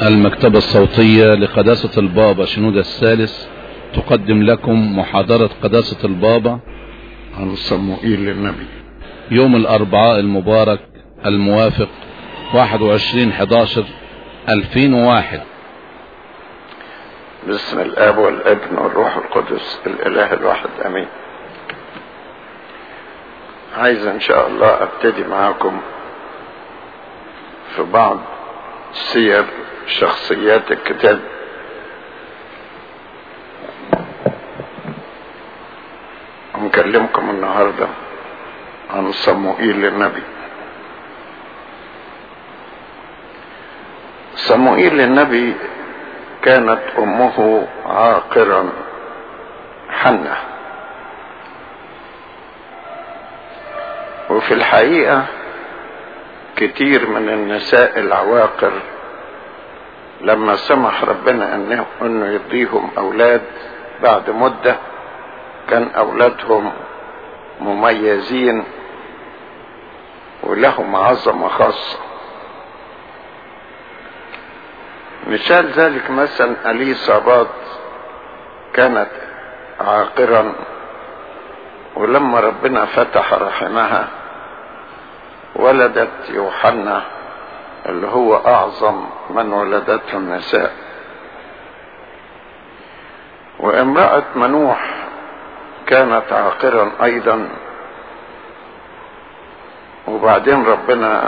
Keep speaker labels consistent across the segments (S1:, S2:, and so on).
S1: المكتبة الصوتية لقداسة البابا شنودة الثالث تقدم لكم محاضرة قداسة البابا
S2: عن صموئيل للنبي
S1: يوم الأربعاء المبارك الموافق 21 11 2001
S2: باسم الاب والابن والروح القدس الاله الواحد امين عايز ان شاء الله ابتدي معاكم في بعض سير شخصيات الكتاب ونكلمكم النهاردة عن صموئيل للنبي صموئيل للنبي كانت امه عاقرا حنة وفي الحقيقة كتير من النساء العواقر لما سمح ربنا انه, انه يديهم اولاد بعد مدة كان اولادهم مميزين ولهم عظمة خاصة مثال ذلك مثلا اليصابات كانت عاقرا ولما ربنا فتح رحمها ولدت يوحنا اللي هو اعظم من ولدته النساء وامرأة منوح كانت عاقرا ايضا وبعدين ربنا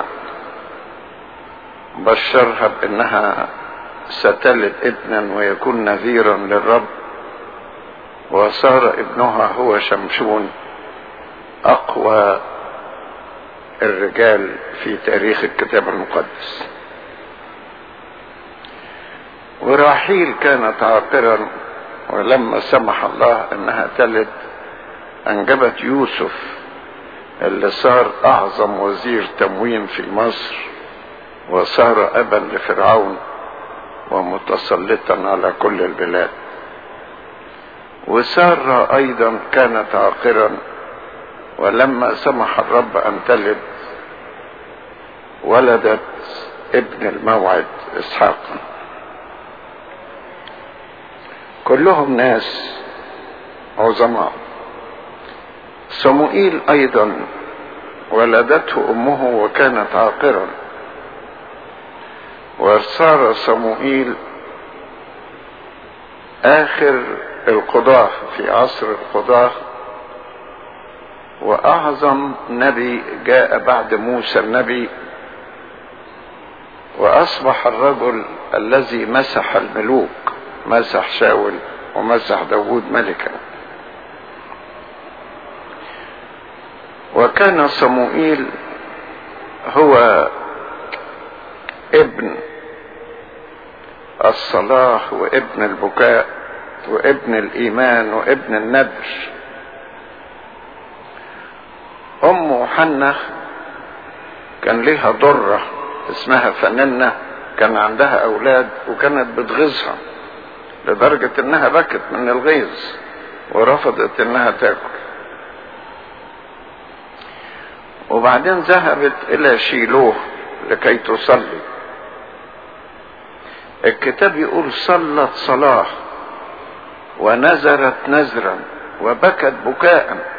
S2: بشرها بانها ستلد ابنا ويكون نذيرا للرب وصار ابنها هو شمشون اقوى الرجال في تاريخ الكتاب المقدس وراحيل كانت عاقرا ولما سمح الله انها تلد انجبت يوسف اللي صار اعظم وزير تموين في مصر وصار ابا لفرعون ومتسلطا على كل البلاد وسارة ايضا كانت عاقرا ولما سمح الرب ان تلد ولدت ابن الموعد اسحاق كلهم ناس عظماء صموئيل ايضا ولدته امه وكانت عاقرا وصار صموئيل اخر القضاة في عصر القضاة واعظم نبي جاء بعد موسى النبي واصبح الرجل الذي مسح الملوك مسح شاول ومسح داود ملكا وكان صموئيل هو ابن الصلاح وابن البكاء وابن الايمان وابن الندر امه حنة كان لها ضرة اسمها فننة كان عندها اولاد وكانت بتغيظها لدرجة انها بكت من الغيظ ورفضت انها تاكل وبعدين ذهبت الى شيلوه لكي تصلي الكتاب يقول صلت صلاة ونذرت نذرا وبكت بكاء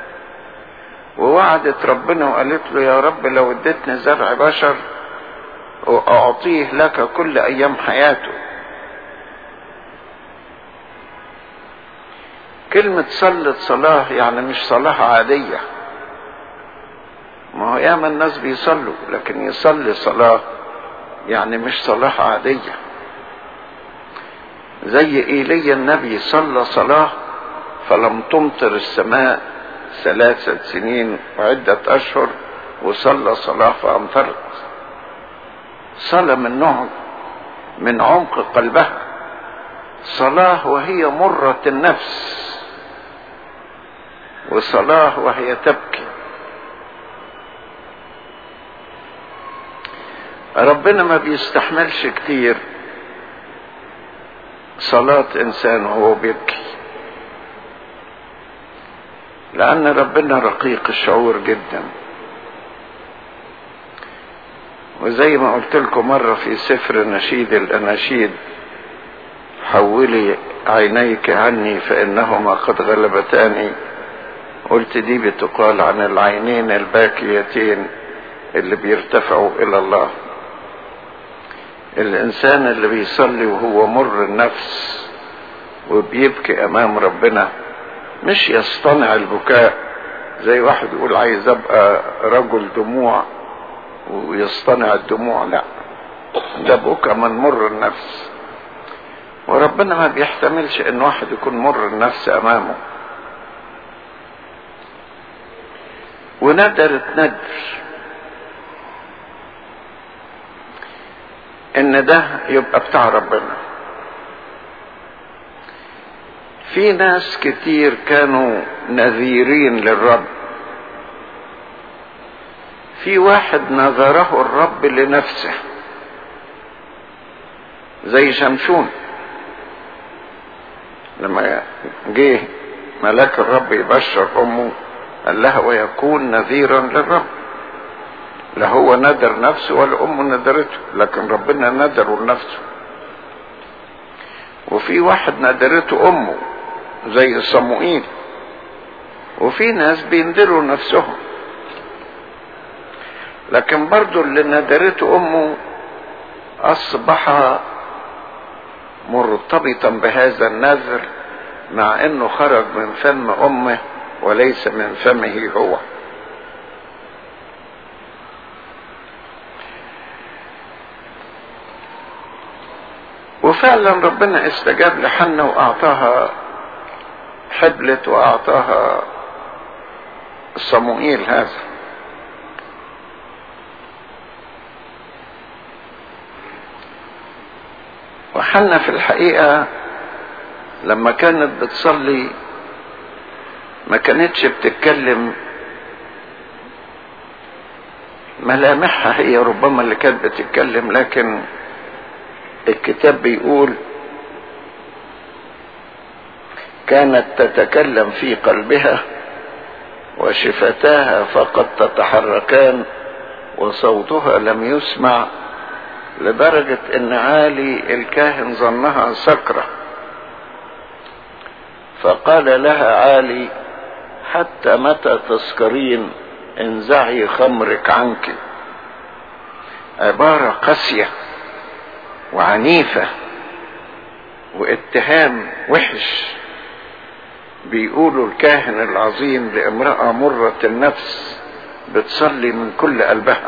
S2: ووعدت ربنا وقالت له يا رب لو اديتني زرع بشر واعطيه لك كل ايام حياته كلمة صلت صلاة يعني مش صلاة عادية ما هو ياما الناس بيصلوا لكن يصلي صلاة يعني مش صلاة عادية زي ايليا النبي صلى صلاة فلم تمطر السماء ثلاثة سنين وعدة اشهر وصلى صلاة فامطرت صلاة من نوع من عمق قلبها صلاة وهي مرة النفس وصلاة وهي تبكي ربنا ما بيستحملش كتير صلاة انسان وهو بيبكي لان ربنا رقيق الشعور جدا وزي ما قلت لكم مرة في سفر نشيد الأناشيد حولي عينيك عني فإنهما قد غلبتاني قلت دي بتقال عن العينين الباكيتين اللي بيرتفعوا إلى الله الإنسان اللي بيصلي وهو مر النفس وبيبكي أمام ربنا مش يصطنع البكاء زي واحد يقول عايز أبقى رجل دموع ويصطنع الدموع لا ده بكى من مر النفس وربنا ما بيحتملش ان واحد يكون مر النفس امامه وندرت ندر ان ده يبقى بتاع ربنا في ناس كتير كانوا نذيرين للرب في واحد نذره الرب لنفسه زي شمشون لما جه ملاك الرب يبشر امه قال لها ويكون نذيرا للرب لا هو ندر نفسه ولا امه ندرته لكن ربنا ندره لنفسه وفي واحد ندرته امه زي صموئيل وفي ناس بيندروا نفسهم لكن برضو اللي ندرته امه اصبح مرتبطا بهذا النذر مع انه خرج من فم امه وليس من فمه هو وفعلا ربنا استجاب لحنا واعطاها حبلت واعطاها صموئيل هذا وحنا في الحقيقة لما كانت بتصلي ما كانتش بتتكلم ملامحها هي ربما اللي كانت بتتكلم لكن الكتاب بيقول كانت تتكلم في قلبها وشفتاها فقد تتحركان وصوتها لم يسمع لدرجة ان عالي الكاهن ظنها سكرة فقال لها عالي حتى متى تسكرين انزعي خمرك عنك عبارة قاسية وعنيفة واتهام وحش بيقولوا الكاهن العظيم لامرأة مرة النفس بتصلي من كل قلبها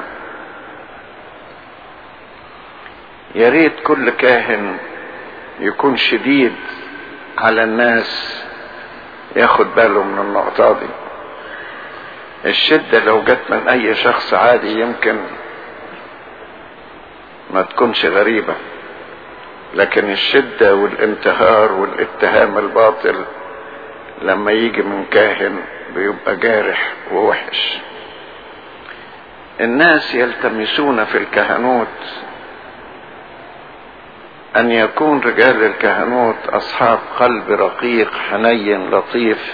S2: يا ريت كل كاهن يكون شديد على الناس ياخد باله من النقطة دي الشدة لو جت من أي شخص عادي يمكن ما تكونش غريبة لكن الشدة والانتهار والاتهام الباطل لما يجي من كاهن بيبقى جارح ووحش الناس يلتمسون في الكهنوت ان يكون رجال الكهنوت اصحاب قلب رقيق حنين لطيف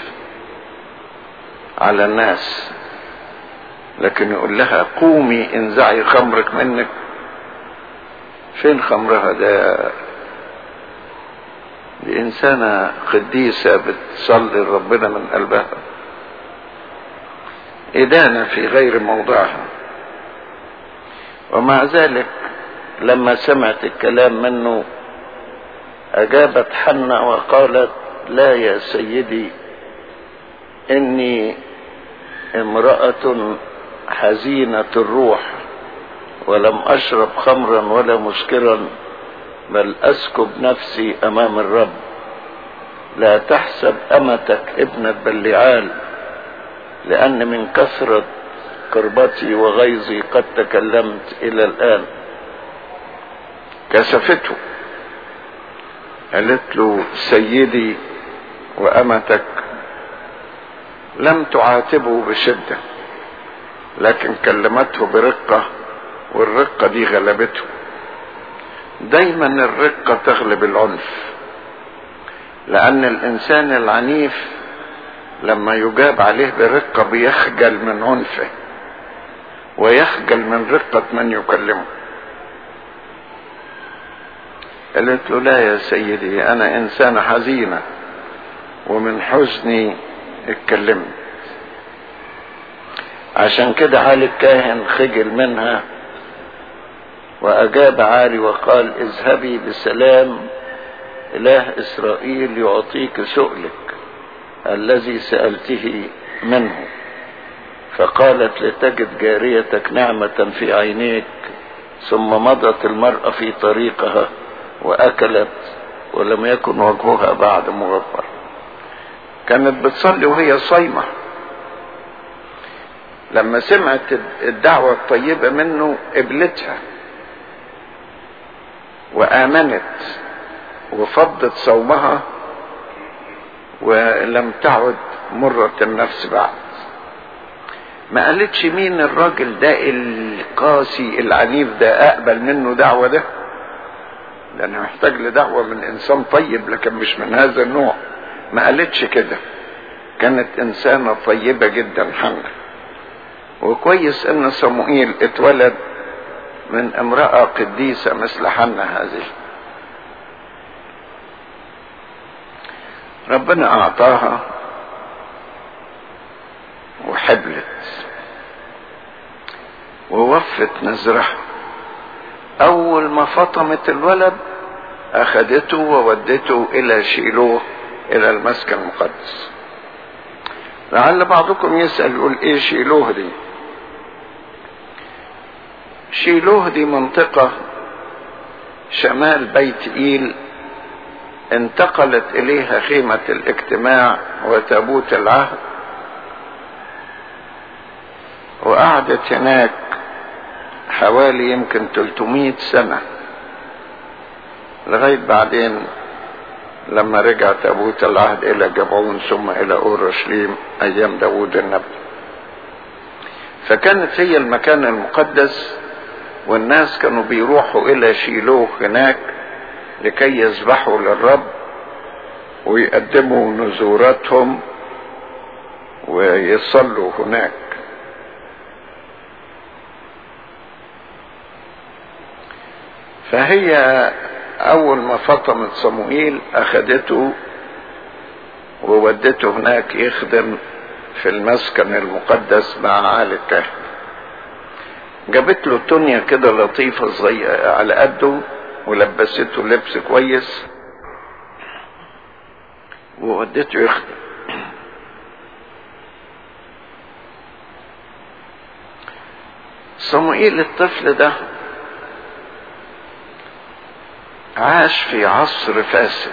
S2: على الناس لكن يقول لها قومي انزعي خمرك منك فين خمرها ده دي انسانة قديسة بتصلي ربنا من قلبها إدانة في غير موضعها ومع ذلك لما سمعت الكلام منه أجابت حنا وقالت لا يا سيدي إني امرأة حزينة الروح ولم أشرب خمرا ولا مسكرا بل أسكب نفسي أمام الرب لا تحسب أمتك ابنة بلعال لأن من كثرة كربتي وغيظي قد تكلمت إلى الآن كسفته قالت له سيدي وأمتك لم تعاتبه بشدة لكن كلمته برقة والرقة دي غلبته دايما الرقة تغلب العنف لأن الإنسان العنيف لما يجاب عليه برقة بيخجل من عنفه ويخجل من رقة من يكلمه قالت له لا يا سيدي انا انسانة حزينة ومن حزني اتكلمت عشان كده عالي الكاهن خجل منها واجاب عالي وقال اذهبي بسلام اله اسرائيل يعطيك سؤلك الذي سالته منه فقالت لتجد جاريتك نعمه في عينيك ثم مضت المراه في طريقها واكلت ولم يكن وجهها بعد مغفر كانت بتصلي وهي صايمه لما سمعت الدعوه الطيبه منه قبلتها وامنت وفضت صومها ولم تعد مرة النفس بعد ما قالتش مين الراجل ده القاسي العنيف ده اقبل منه دعوة ده لانه محتاج لدعوة من انسان طيب لكن مش من هذا النوع ما قالتش كده كانت انسانة طيبة جدا حنة وكويس ان صموئيل اتولد من امرأة قديسة مثل حنة هذه ربنا اعطاها وحبلت ووفت نزرها اول ما فطمت الولد اخدته وودته الى شيلوه الى المسكن المقدس لعل بعضكم يسأل يقول ايه شيلوه دي شيلوه دي منطقة شمال بيت إيل انتقلت إليها خيمة الاجتماع وتابوت العهد وقعدت هناك حوالي يمكن 300 سنة لغاية بعدين لما رجع تابوت العهد إلى جبعون ثم إلى أورشليم أيام داود النبي فكانت هي المكان المقدس والناس كانوا بيروحوا الى شيلوه هناك لكي يذبحوا للرب ويقدموا نذوراتهم ويصلوا هناك فهي اول ما فطمت صموئيل اخدته وودته هناك يخدم في المسكن المقدس مع عالي الكهنه جابت له تونيا كده لطيفة زي على قده ولبسته لبس كويس وودته يخدم صموئيل الطفل ده عاش في عصر فاسد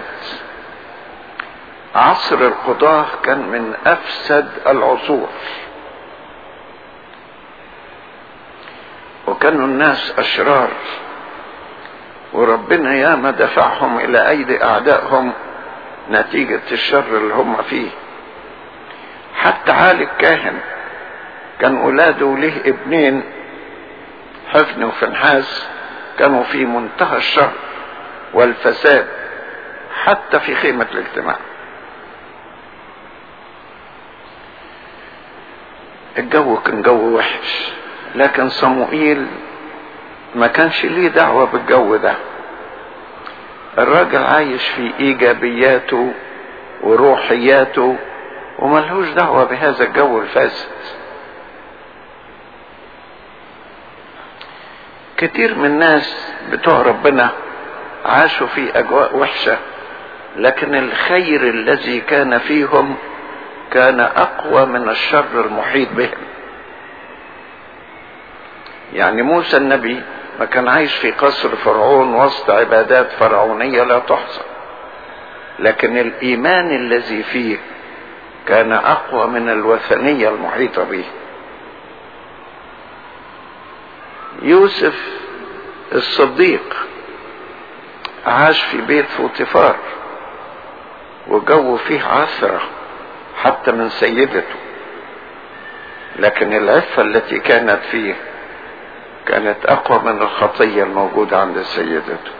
S2: عصر القضاة كان من أفسد العصور وكانوا الناس أشرار وربنا ياما دفعهم إلى أيدي أعدائهم نتيجة الشر اللي هم فيه حتى عالي الكاهن كان أولاده له ابنين حفن وفنحاس كانوا في منتهى الشر والفساد حتى في خيمة الاجتماع الجو كان جو وحش لكن صموئيل ما كانش ليه دعوة بالجو ده الراجل عايش في ايجابياته وروحياته وملهوش دعوة بهذا الجو الفاسد كتير من الناس بتوع ربنا عاشوا في اجواء وحشة لكن الخير الذي كان فيهم كان اقوى من الشر المحيط بهم يعني موسى النبي ما كان عايش في قصر فرعون وسط عبادات فرعونية لا تحصى لكن الإيمان الذي فيه كان أقوى من الوثنية المحيطة به يوسف الصديق عاش في بيت فوتيفار وجو فيه عثرة حتى من سيدته لكن العفة التي كانت فيه كانت اقوى من الخطية الموجودة عند سيدته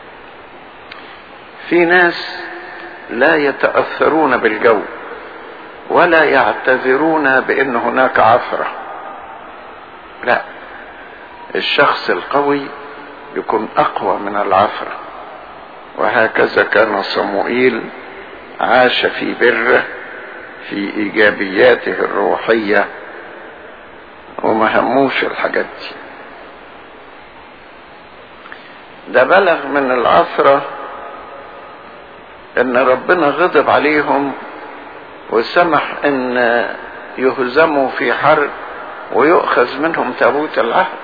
S2: في ناس لا يتأثرون بالجو ولا يعتذرون بان هناك عثرة لا الشخص القوي يكون اقوى من العفرة وهكذا كان صموئيل عاش في بره في ايجابياته الروحية وما هموش الحاجات دي ده بلغ من العثرة ان ربنا غضب عليهم وسمح ان يهزموا في حرب ويؤخذ منهم تابوت العهد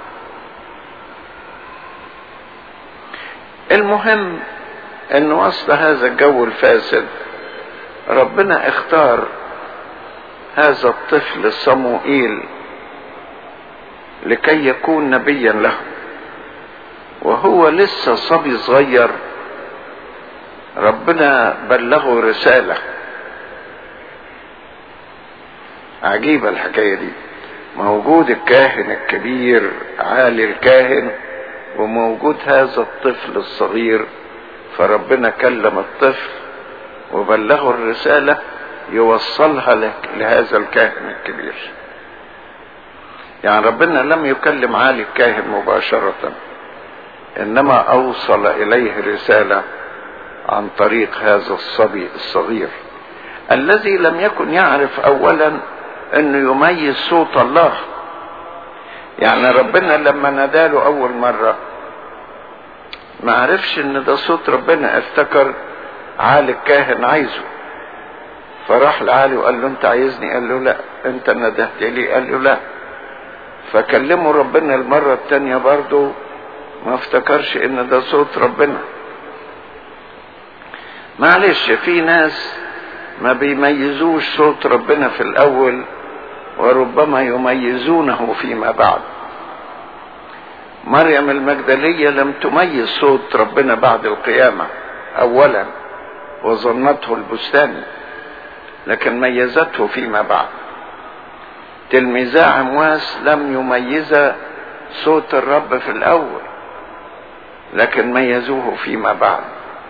S2: المهم ان وسط هذا الجو الفاسد ربنا اختار هذا الطفل صموئيل لكي يكون نبيا له وهو لسه صبي صغير ربنا بلغه رسالة عجيبة الحكاية دي موجود الكاهن الكبير عالي الكاهن وموجود هذا الطفل الصغير فربنا كلم الطفل وبلغه الرسالة يوصلها لك لهذا الكاهن الكبير يعني ربنا لم يكلم عالي الكاهن مباشرة انما اوصل اليه رسالة عن طريق هذا الصبي الصغير الذي لم يكن يعرف اولا انه يميز صوت الله يعني ربنا لما ناداله اول مرة ما عرفش ان ده صوت ربنا افتكر عالي الكاهن عايزه فراح لعالي وقال له انت عايزني قال له لا انت ندهت لي قال له لا فكلمه ربنا المرة التانية برضه ما افتكرش ان ده صوت ربنا معلش في ناس ما بيميزوش صوت ربنا في الاول وربما يميزونه فيما بعد مريم المجدلية لم تميز صوت ربنا بعد القيامة اولا وظنته البستان لكن ميزته فيما بعد تلميذا عمواس لم يميز صوت الرب في الاول لكن ميزوه فيما بعد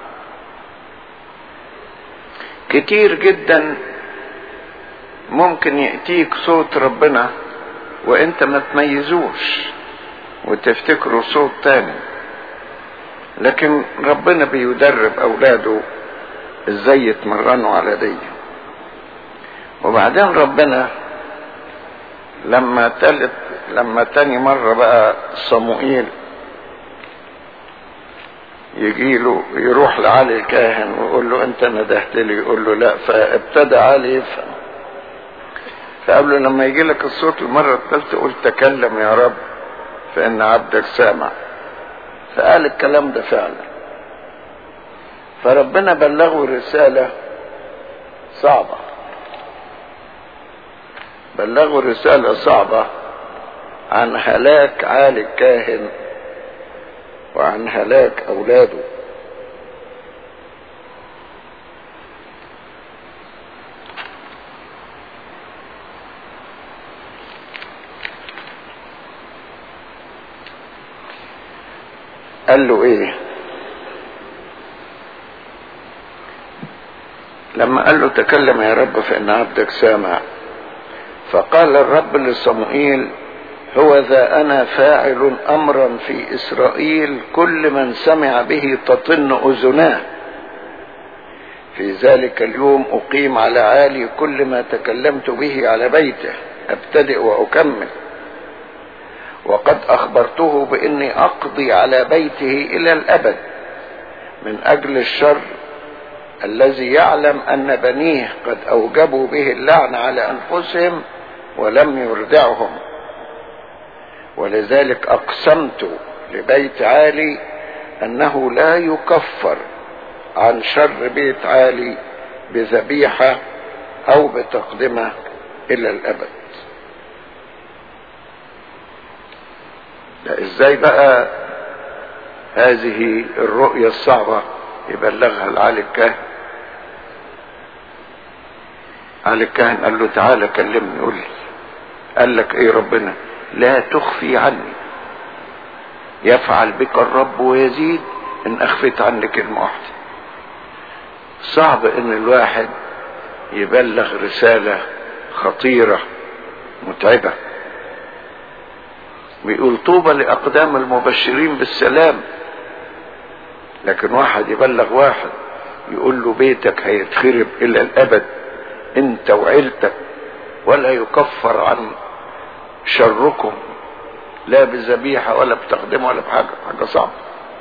S2: كتير جدا ممكن يأتيك صوت ربنا وانت ما تميزوش وتفتكره صوت تاني لكن ربنا بيدرب اولاده ازاي يتمرنوا على دي وبعدين ربنا لما تالت لما تاني مرة بقى صموئيل يجي له يروح لعلي الكاهن ويقول له انت ندهت لي يقول له لا فابتدى علي يفهم فقال له لما يجي لك الصوت المرة الثالثة قول تكلم يا رب فإن عبدك سامع فقال الكلام ده فعلا فربنا بلغه رسالة صعبة بلغوا رسالة صعبة عن هلاك عالي الكاهن وعن هلاك أولاده قال له ايه لما قال له تكلم يا رب فإن عبدك سامع فقال الرب لصموئيل هو ذا أنا فاعل أمرا في إسرائيل كل من سمع به تطن أذناه في ذلك اليوم أقيم على عالي كل ما تكلمت به على بيته أبتدئ وأكمل وقد أخبرته بإني أقضي على بيته إلى الأبد من أجل الشر الذي يعلم أن بنيه قد أوجبوا به اللعن على أنفسهم ولم يردعهم ولذلك أقسمت لبيت عالي أنه لا يكفر عن شر بيت عالي بذبيحة أو بتقدمة إلى الأبد ده إزاي بقى هذه الرؤية الصعبة يبلغها العالي الكاهن علي الكاهن قال له تعالى كلمني قول لي قال لك ايه ربنا لا تخفي عني يفعل بك الرب ويزيد ان اخفيت عني كلمة واحدة صعب ان الواحد يبلغ رسالة خطيرة متعبة بيقول طوبى لأقدام المبشرين بالسلام لكن واحد يبلغ واحد يقول له بيتك هيتخرب إلى الأبد أنت وعيلتك ولا يكفر عن شركم لا بذبيحة ولا بتقدمة ولا بحاجة حاجة صعبة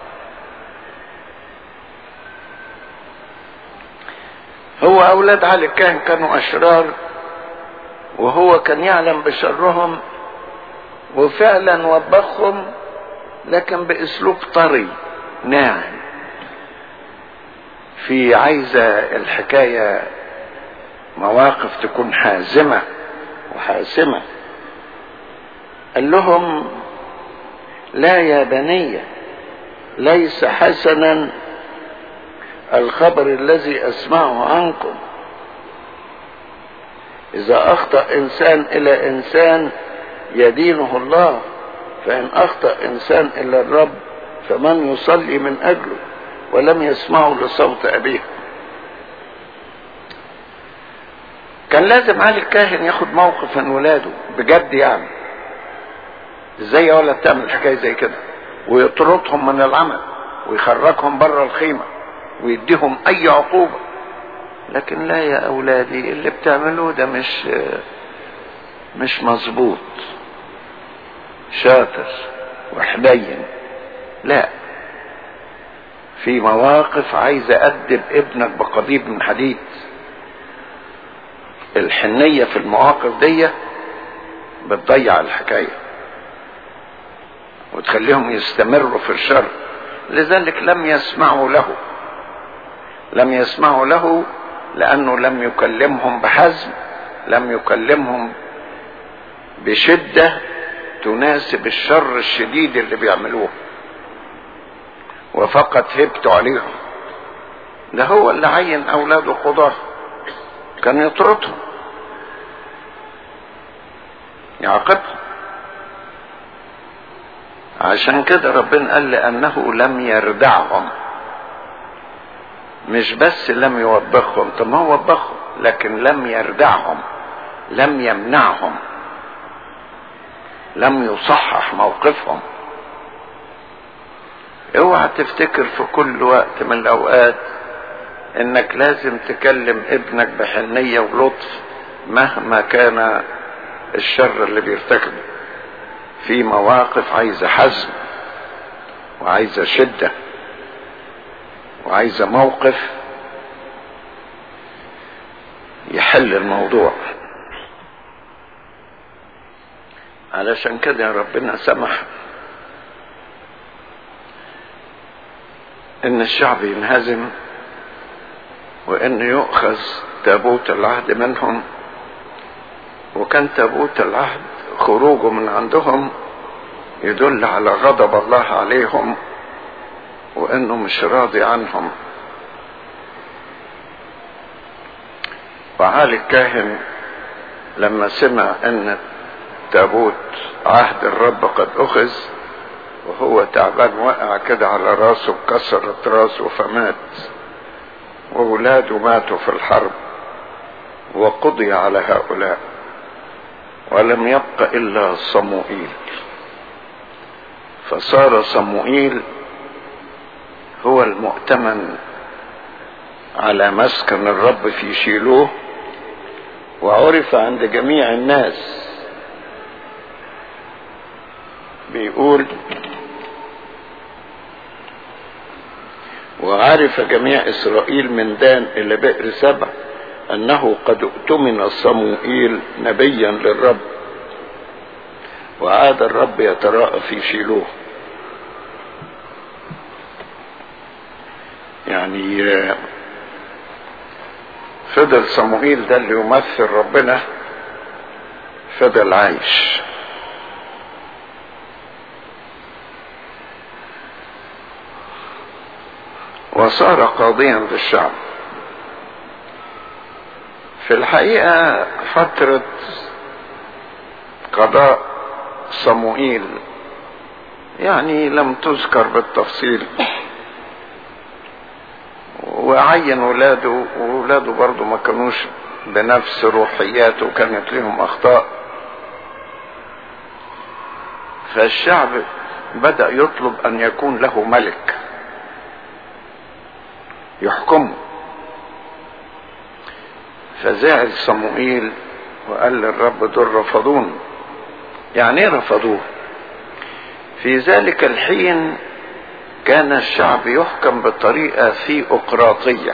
S2: هو أولاد علي الكاهن كانوا أشرار وهو كان يعلم بشرهم وفعلا وبخهم لكن باسلوب طري ناعم في عايزة الحكاية مواقف تكون حازمة وحاسمة قال لهم لا يا بني ليس حسنا الخبر الذي اسمعه عنكم اذا اخطا انسان الى انسان يدينه الله فان اخطا انسان الى الرب فمن يصلي من اجله ولم يسمعوا لصوت ابيه كان لازم علي الكاهن ياخد موقف من ولاده بجد يعني ازاي يا ولد تعمل حكايه زي كده ويطردهم من العمل ويخرجهم بره الخيمه ويديهم اي عقوبه لكن لا يا اولادي اللي بتعملوه ده مش مش مظبوط شاطر وحنين لا في مواقف عايز أدب ابنك بقضيب من حديد الحنية في المواقف دي بتضيع الحكاية وتخليهم يستمروا في الشر لذلك لم يسمعوا له لم يسمعوا له لأنه لم يكلمهم بحزم لم يكلمهم بشدة تناسب الشر الشديد اللي بيعملوه وفقط هبتوا عليهم ده هو اللي عين اولاده قضاة كان يطردهم يعاقبهم عشان كده ربنا قال لانه لم يردعهم مش بس لم يوبخهم طب ما هو وبخهم لكن لم يردعهم لم يمنعهم لم يصحح موقفهم اوعى تفتكر في كل وقت من الاوقات انك لازم تكلم ابنك بحنية ولطف مهما كان الشر اللي بيرتكبه في مواقف عايزة حزم وعايزة شدة وعايزة موقف يحل الموضوع علشان كده ربنا سمح ان الشعب ينهزم وان يؤخذ تابوت العهد منهم وكان تابوت العهد خروجه من عندهم يدل على غضب الله عليهم وانه مش راضي عنهم وعالي الكاهن لما سمع ان تابوت عهد الرب قد اخذ وهو تعبان وقع كده على راسه اتكسرت راسه فمات وولاده ماتوا في الحرب وقضي على هؤلاء ولم يبق الا صموئيل فصار صموئيل هو المؤتمن على مسكن الرب في شيلوه وعرف عند جميع الناس بيقول وعرف جميع اسرائيل من دان الى بئر سبع انه قد اؤتمن صموئيل نبيا للرب وعاد الرب يتراءى في شيلوه يعني فضل صموئيل ده اللي يمثل ربنا فضل عايش وصار قاضيا للشعب في الحقيقة فترة قضاء صموئيل يعني لم تذكر بالتفصيل وعين ولاده وولاده برضه ما كانوش بنفس روحياته كانت لهم اخطاء فالشعب بدأ يطلب أن يكون له ملك يحكمه فزعل صموئيل وقال للرب دول رفضون يعني ايه رفضوه في ذلك الحين كان الشعب يحكم بطريقة ثيوقراطية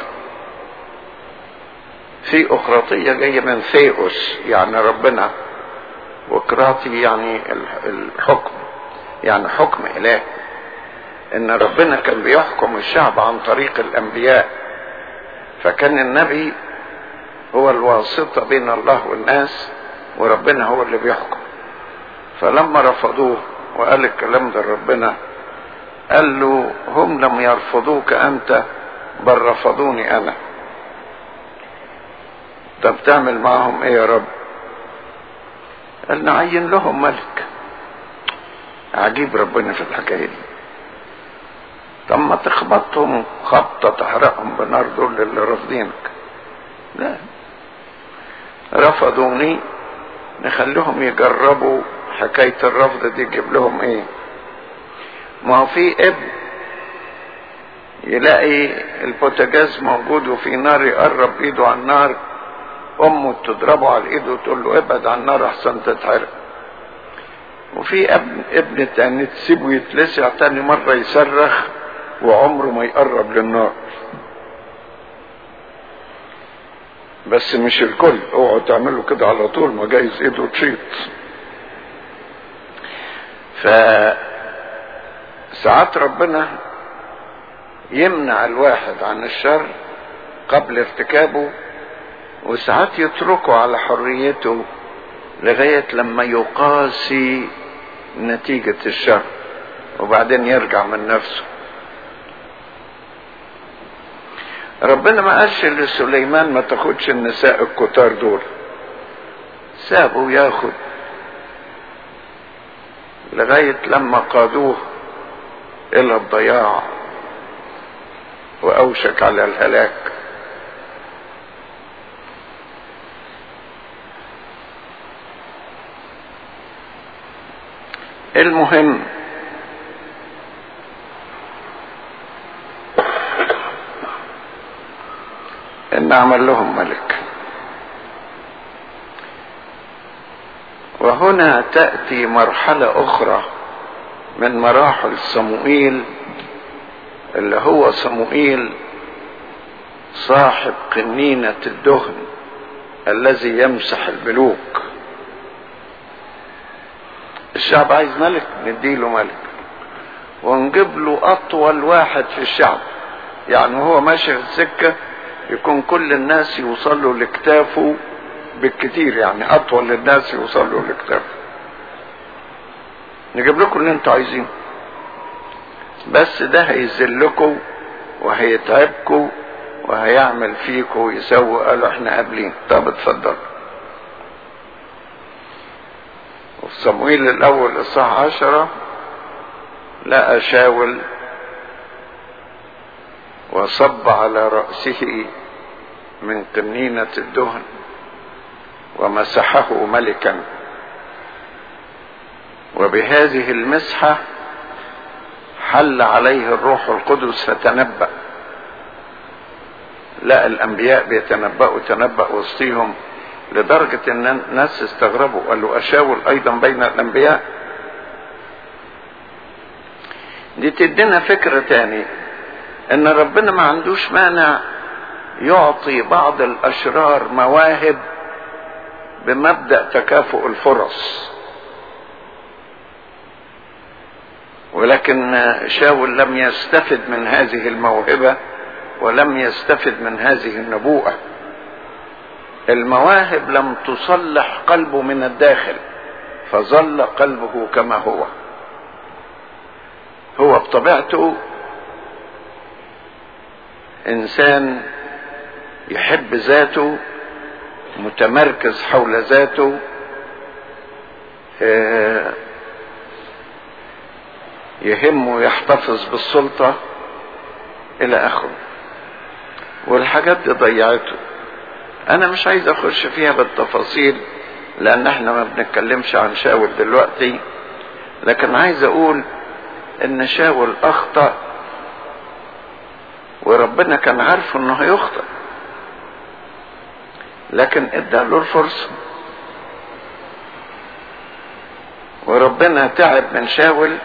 S2: ثيوقراطية جاية من ثيوس يعني ربنا وقراطي يعني الحكم يعني حكم إله إن ربنا كان بيحكم الشعب عن طريق الأنبياء فكان النبي هو الواسطة بين الله والناس وربنا هو اللي بيحكم فلما رفضوه وقال الكلام ده ربنا قال له هم لم يرفضوك انت بل رفضوني انا طب تعمل معهم ايه يا رب قال نعين لهم ملك عجيب ربنا في الحكايه دي طب ما تخبطهم خبطه تحرقهم بنار دول اللي رافضينك لا رفضوني نخليهم يجربوا حكاية الرفض دي تجيب لهم ايه ما هو في ابن يلاقي البوتاجاز موجود وفي نار يقرب ايده على النار امه تضربه على الايد وتقول له ابعد عن النار احسن تتحرق وفي ابن ابن تاني تسيبه يتلسع تاني مرة يصرخ وعمره ما يقرب للنار بس مش الكل اوعوا تعملوا كده على طول ما جايز ايده تشيط ف ساعات ربنا يمنع الواحد عن الشر قبل ارتكابه وساعات يتركه على حريته لغاية لما يقاسي نتيجة الشر وبعدين يرجع من نفسه ربنا ما قالش لسليمان ما تاخدش النساء الكتار دول سابه ياخد لغاية لما قادوه إلى الضياع وأوشك على الهلاك المهم ان عمل لهم ملك وهنا تأتي مرحلة أخرى من مراحل صموئيل اللي هو صموئيل صاحب قنينة الدهن الذي يمسح الملوك الشعب عايز ملك نديله ملك ونجيب له أطول واحد في الشعب يعني هو ماشي في السكة يكون كل الناس يوصلوا لكتافه بالكتير يعني اطول الناس يوصلوا لكتافه نجيب لكم اللي انتوا عايزينه بس ده هيذلكم وهيتعبكم وهيعمل فيكم ويسوي قالوا احنا قابلين طب اتفضل وفي صمويل الاول اصحاح عشرة لقى شاول وصب على رأسه من قنينة الدهن ومسحه ملكا وبهذه المسحة حل عليه الروح القدس فتنبأ لا الأنبياء بيتنبأوا تنبأ وسطيهم لدرجة ان الناس استغربوا قالوا أشاول أيضا بين الأنبياء دي تدينا فكرة تاني ان ربنا ما عندوش مانع يعطي بعض الاشرار مواهب بمبدا تكافؤ الفرص ولكن شاول لم يستفد من هذه الموهبه ولم يستفد من هذه النبوءه المواهب لم تصلح قلبه من الداخل فظل قلبه كما هو هو بطبيعته انسان يحب ذاته متمركز حول ذاته يهمه يحتفظ بالسلطة إلى آخره والحاجات دي ضيعته أنا مش عايز أخش فيها بالتفاصيل لأن احنا ما بنتكلمش عن شاول دلوقتي لكن عايز اقول ان شاول اخطأ وربنا كان عارف انه هيخطئ لكن ادى له الفرصة وربنا تعب من شاول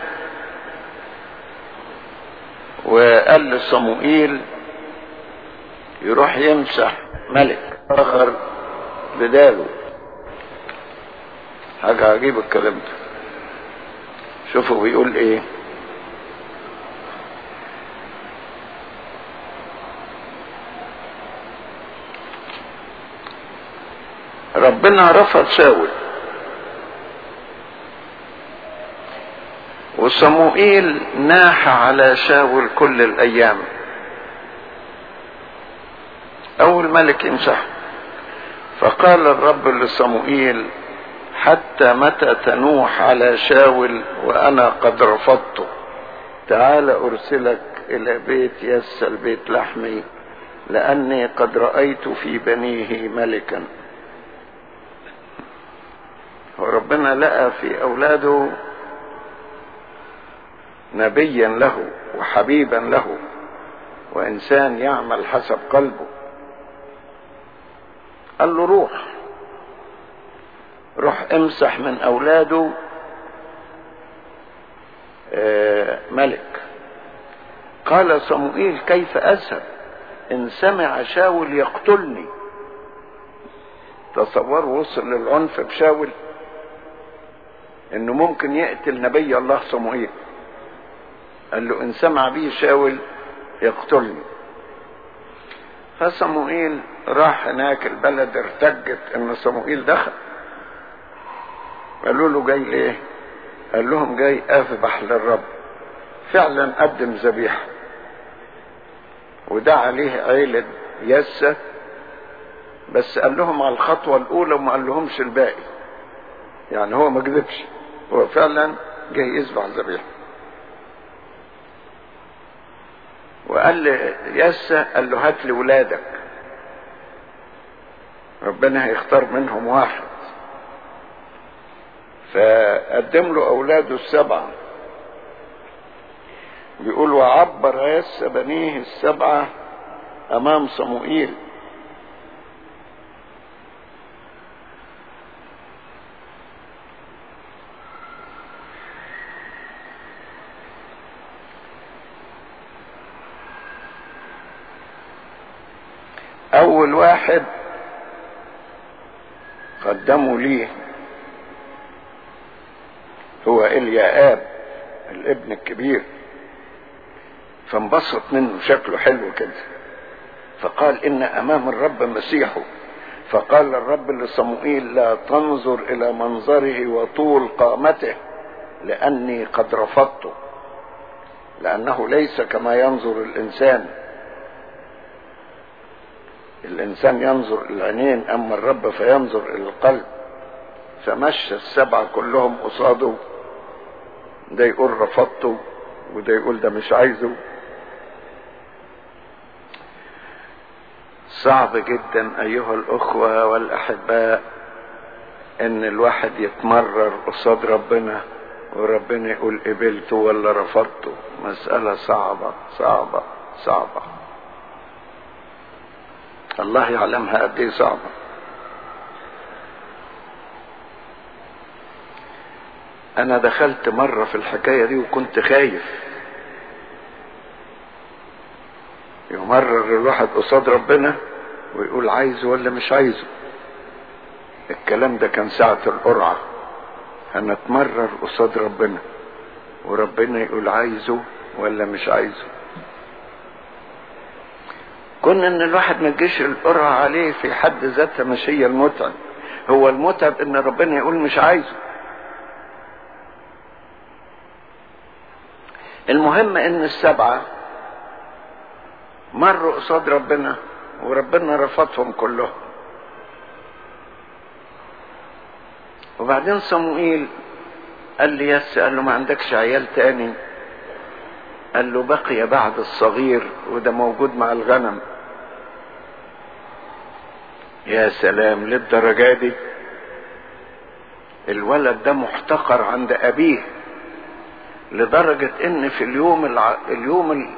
S2: وقال لصموئيل يروح يمسح ملك اخر بداله حاجة عجيب الكلام ده شوفوا بيقول ايه ربنا رفض شاول وصموئيل ناح على شاول كل الايام اول ملك يمسح فقال الرب لصموئيل حتى متى تنوح على شاول وانا قد رفضته تعال ارسلك الى بيت يس البيت لحمي لاني قد رايت في بنيه ملكا وربنا لقى في اولاده نبيا له وحبيبا له وانسان يعمل حسب قلبه قال له روح روح امسح من اولاده ملك قال صموئيل كيف اذهب ان سمع شاول يقتلني تصوروا وصل للعنف بشاول انه ممكن يقتل نبي الله صموئيل قال له ان سمع بي شاول يقتلني فصموئيل راح هناك البلد ارتجت ان صموئيل دخل قالوا له جاي ليه قال لهم جاي اذبح للرب فعلا قدم ذبيحه وده عليه عيلة يسة بس قال لهم على الخطوة الأولى وما قال لهمش الباقي يعني هو ما كذبش هو فعلا جاي يذبح ذبيحه وقال لي يسا قال له هات لي ولادك ربنا هيختار منهم واحد فقدم له اولاده السبعه بيقول وعبر يس بنيه السبعه امام صموئيل اول واحد قدموا ليه هو اليااب الابن الكبير فانبسط منه شكله حلو كده فقال ان امام الرب مسيحه فقال الرب لصموئيل لا تنظر الى منظره وطول قامته لاني قد رفضته لانه ليس كما ينظر الانسان الانسان ينظر الى العينين اما الرب فينظر الى القلب فمشى السبعه كلهم قصاده ده يقول رفضته وده يقول ده مش عايزه صعب جدا ايها الاخوه والاحباء ان الواحد يتمرر قصاد ربنا وربنا يقول قبلته ولا رفضته مساله صعبه صعبه صعبه الله يعلمها قد ايه صعبه انا دخلت مره في الحكايه دي وكنت خايف يمرر الواحد قصاد ربنا ويقول عايزه ولا مش عايزه الكلام ده كان ساعة القرعة هنتمرر قصاد ربنا وربنا يقول عايزه ولا مش عايزه كنا ان الواحد ما تجيش القرعة عليه في حد ذاتها مش هي المتعب هو المتعب ان ربنا يقول مش عايزه المهم ان السبعة مروا قصاد ربنا وربنا رفضهم كلهم وبعدين صموئيل قال لي يس قال له ما عندكش عيال تاني قال له بقي بعد الصغير وده موجود مع الغنم يا سلام للدرجة دي الولد ده محتقر عند أبيه لدرجة ان في اليوم الع... اليوم ال...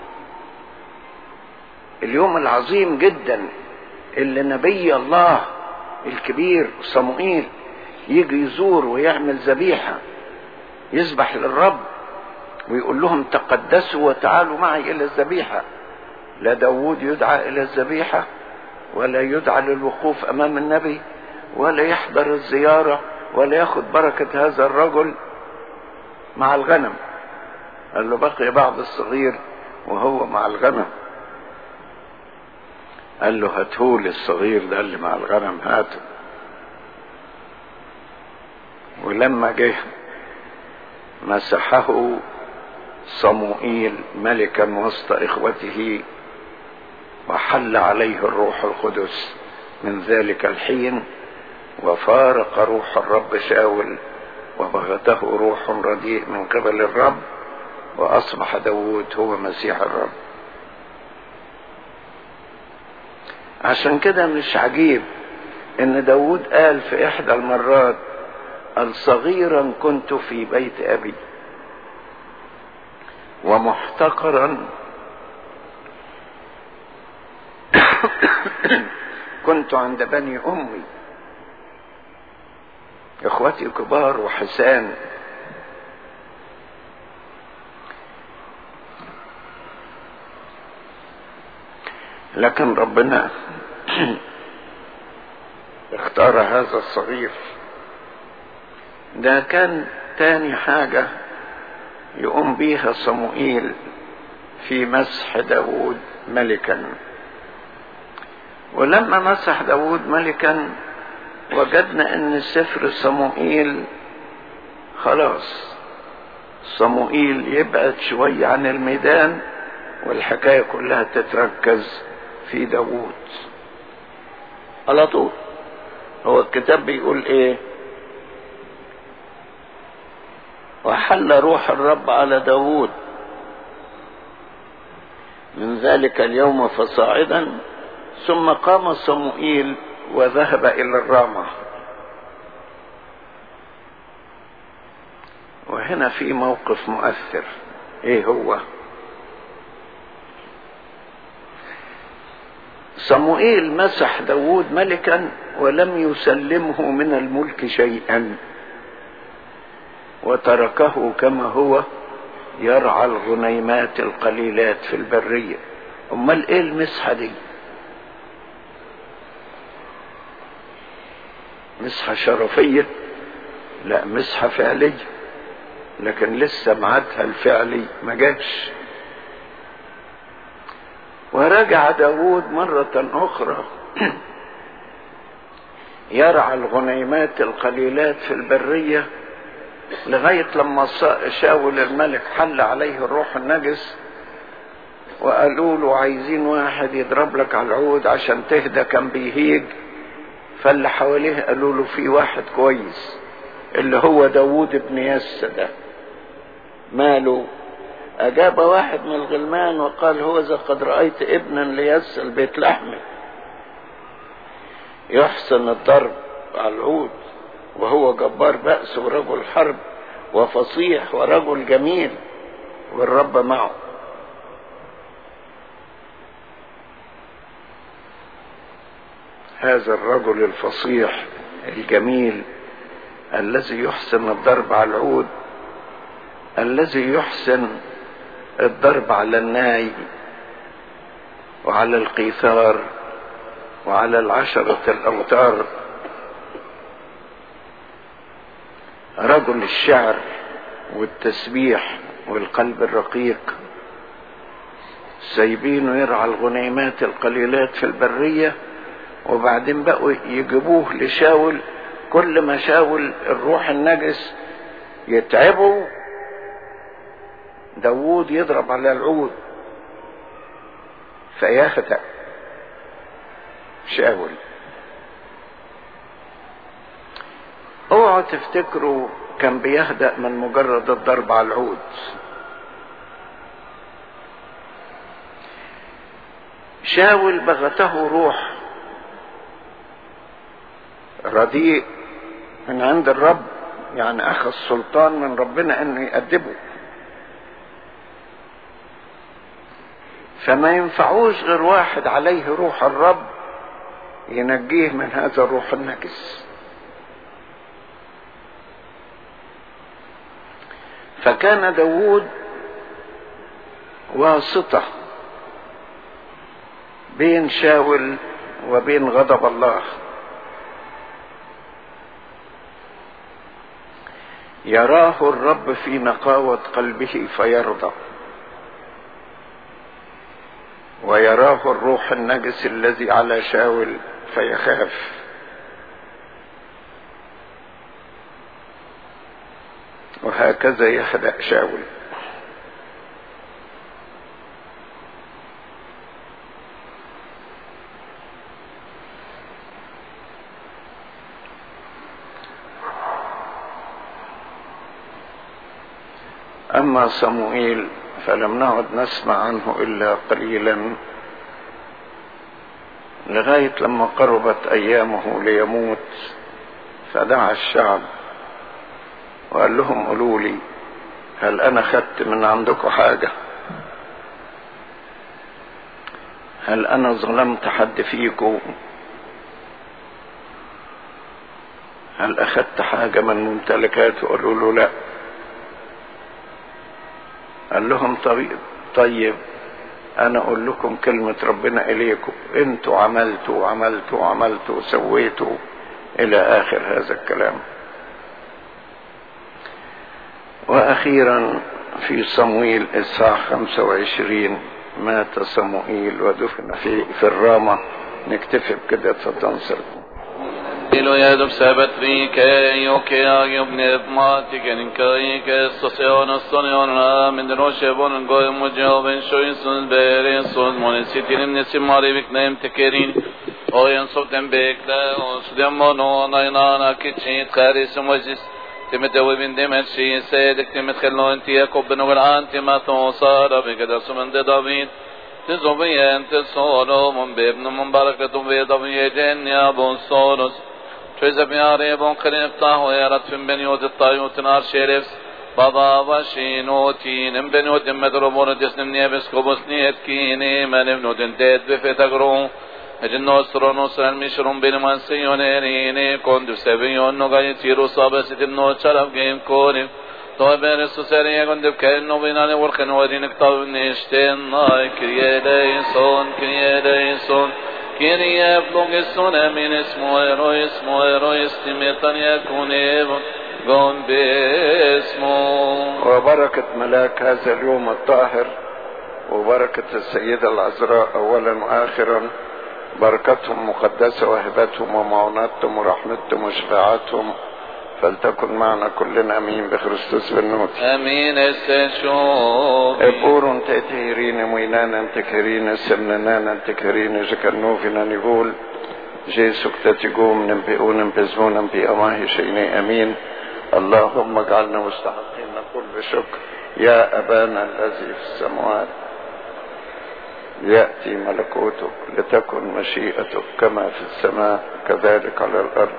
S2: اليوم العظيم جدا اللي نبي الله الكبير صموئيل يجي يزور ويعمل ذبيحة يذبح للرب ويقول لهم تقدسوا وتعالوا معي إلى الذبيحة لا داود يدعى إلى الذبيحة ولا يدعى للوقوف أمام النبي ولا يحضر الزيارة ولا ياخد بركة هذا الرجل مع الغنم قال له بقي بعض الصغير وهو مع الغنم قال له هاتهولي الصغير ده اللي مع الغنم هاته ولما جه مسحه صموئيل ملكا وسط اخوته وحل عليه الروح القدس من ذلك الحين وفارق روح الرب شاول وبغته روح رديء من قبل الرب واصبح داود هو مسيح الرب عشان كده مش عجيب ان داود قال في احدى المرات قال صغيرا كنت في بيت ابي ومحتقرا كنت عند بني امي اخوتي كبار وحسان لكن ربنا اختار هذا الصغير ده كان تاني حاجة يقوم بيها صموئيل في مسح داود ملكا ولما مسح داود ملكا وجدنا ان سفر صموئيل خلاص صموئيل يبعد شوية عن الميدان والحكاية كلها تتركز في داوود على طول هو الكتاب بيقول ايه وحل روح الرب على داوود من ذلك اليوم فصاعدا ثم قام صموئيل وذهب الى الرامة وهنا في موقف مؤثر ايه هو صموئيل مسح داود ملكا ولم يسلمه من الملك شيئا وتركه كما هو يرعى الغنيمات القليلات في البرية امال ايه المسحة دي مسحة شرفية لا مسحة فعلية لكن لسه ميعادها الفعلي ما جاتش ورجع داود مرة أخرى يرعى الغنيمات القليلات في البرية لغاية لما شاول الملك حل عليه الروح النجس وقالوا له عايزين واحد يضرب لك على العود عشان تهدى كان بيهيج فاللي حواليه قالوا له في واحد كويس اللي هو داوود بن يس ده ماله أجاب واحد من الغلمان وقال هو إذا قد رأيت ابنا ليس البيت لحمه يحسن الضرب على العود وهو جبار بأس ورجل حرب وفصيح ورجل جميل والرب معه هذا الرجل الفصيح الجميل الذي يحسن الضرب على العود الذي يحسن الضرب على الناي وعلى القيثار وعلى العشرة الأوتار رجل الشعر والتسبيح والقلب الرقيق سايبينه يرعى الغنيمات القليلات في البرية وبعدين بقوا يجيبوه لشاول كل ما شاول الروح النجس يتعبوا داوود يضرب على العود فيهدأ شاول اوعوا تفتكروا كان بيهدأ من مجرد الضرب على العود شاول بغته روح رديء من عند الرب يعني اخذ سلطان من ربنا انه يأدبه فما ينفعوش غير واحد عليه روح الرب ينجيه من هذا الروح النجس فكان داود واسطة بين شاول وبين غضب الله يراه الرب في نقاوة قلبه فيرضى ويراه الروح النجس الذي على شاول فيخاف وهكذا يخدع شاول أما صموئيل فلم نعد نسمع عنه إلا قليلا لغاية لما قربت أيامه ليموت فدعا الشعب وقال لهم قولوا لي هل أنا خدت من عندكم حاجة هل أنا ظلمت حد فيكم هل أخدت حاجة من ممتلكاته قالوا له لأ قال لهم طيب طيب انا اقول لكم كلمة ربنا اليكم انتوا عملتوا وعملتوا وعملتوا وسويتوا الى اخر هذا الكلام واخيرا في صمويل اصحاح 25 مات صموئيل ودفن في في الرامة نكتفي بكده فتنصر
S1: Ilo jedom sebetrike, joke agiob nevmatike, ninkaike, soseonos sonionra, mindroshe bonon goy mujoben shoysun bere son monesitinim nesimari viknaim tekerin, oyan sotem bekle, osdem mono naynana kichit kharisum wajis, تمتوي من دمت شي سيدك تمت خلو انت يكوب بن ولعان تمت وصار بقدر سمن دافيد تزوبين تصورو من بابن من بركة بيضوية جن يا بوصورس Çöze bir araya bon kırıp tahu yaratfın beni o dittayutun ar şerefs. Baba başin o tinin beni o dimmed robonu disnim niye biskobus niyet kini menim nudin ted ve fetagru. Ecin nostro nostro mişrum benim ansiyon erini kondu seviyon no gayet tiru sabesitin no çarab geyim konim. Tober su seriye gondib ken no binane vurken odinik tavun işten ay kriye leyson kriye leyson. Kyrie flogesson min ismo ero ismo ero istimetan yakun evan gon باسمه
S2: وبركة ملاك هذا اليوم الطاهر وبركة السيدة العذراء أولا وآخرا بركتهم مقدسة وهبتهم ومعوناتهم ورحمتهم وشفاعتهم فلتكن معنا كلنا امين بخريستوس بالنور
S1: امين استشوف
S2: ابورون تأتيرين موينانا تكرين سمنانا تكرين جكنوفنا نقول جيسو كتتقوم ننبئون ننبزمون ننبئ أماه شيني أمين اللهم اجعلنا مستحقين كل شكر يا أبانا الذي في السماوات يأتي ملكوتك لتكن مشيئتك كما في السماء كذلك على الأرض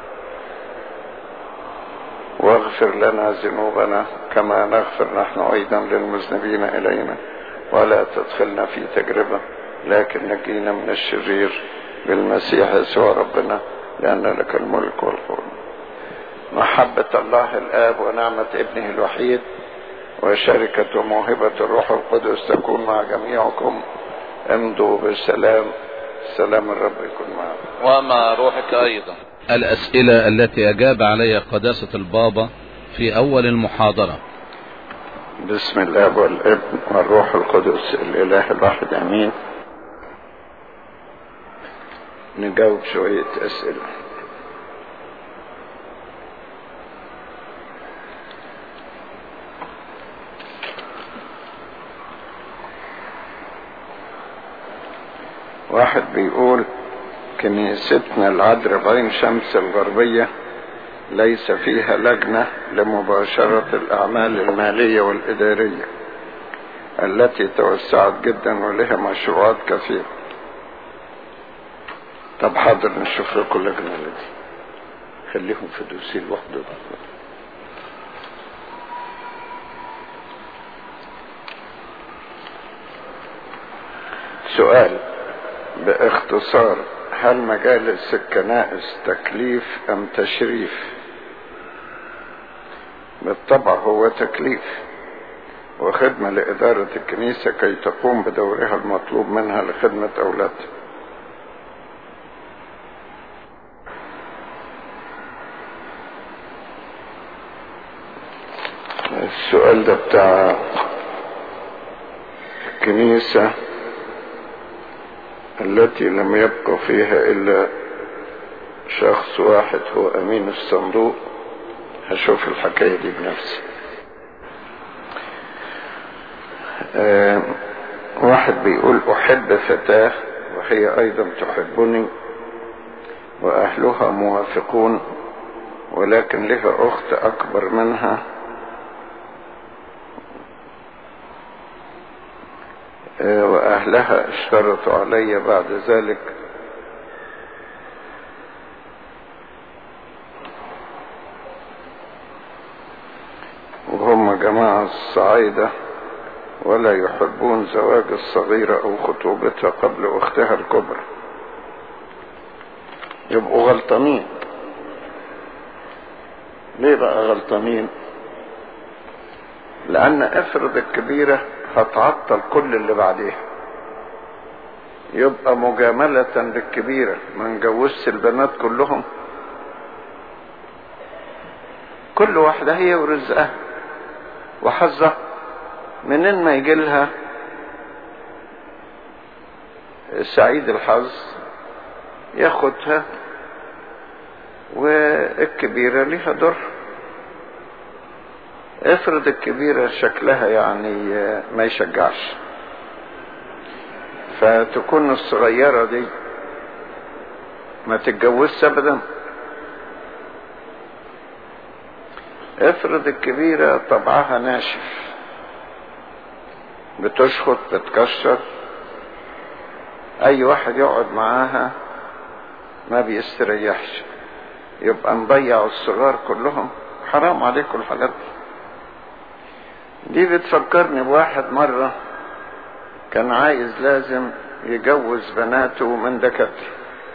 S2: واغفر لنا ذنوبنا كما نغفر نحن أيضا للمذنبين إلينا ولا تدخلنا في تجربة لكن نجينا من الشرير بالمسيح يسوع ربنا لأن لك الملك والقوة محبة الله الآب ونعمة ابنه الوحيد وشركة وموهبة الروح القدس تكون مع جميعكم امضوا بالسلام سلام الرب يكون معكم
S1: ومع روحك أيضا الأسئلة التي أجاب عليها قداسة البابا في أول المحاضرة
S2: بسم الله والابن والروح القدس الإله الواحد أمين نجاوب شوية أسئلة واحد بيقول كنيستنا العذراء بعين شمس الغربية ليس فيها لجنة لمباشرة الأعمال المالية والإدارية التي توسعت جدا ولها مشروعات كثيرة طب حاضر نشوف لكم لجنة دي خليهم في دوسيل وحده سؤال باختصار هل مجالس الكنائس تكليف ام تشريف بالطبع هو تكليف وخدمة لإدارة الكنيسة كي تقوم بدورها المطلوب منها لخدمة أولادها السؤال ده بتاع الكنيسة التي لم يبقى فيها إلا شخص واحد هو أمين الصندوق هشوف الحكاية دي بنفسي آه واحد بيقول أحب فتاة وهي أيضا تحبني وأهلها موافقون ولكن لها أخت أكبر منها وأهلها اشترطوا علي بعد ذلك وهم جماعة الصعايدة ولا يحبون زواج الصغيرة أو خطوبتها قبل أختها الكبرى يبقوا غلطانين ليه بقى غلطانين لأن افرض الكبيرة هتعطل كل اللي بعديها يبقى مجاملة للكبيرة ما نجوزش البنات كلهم كل واحدة هي ورزقها وحظها منين ما يجي لها سعيد الحظ ياخدها والكبيرة ليها دور افرض الكبيرة شكلها يعني ما يشجعش فتكون الصغيرة دي ما تتجوزش ابدا افرض الكبيرة طبعها ناشف بتشخط بتكشر اي واحد يقعد معاها ما بيستريحش يبقى نضيع الصغار كلهم حرام عليكم الحاجات دي دي بتفكرني بواحد مرة كان عايز لازم يجوز بناته من دكاترة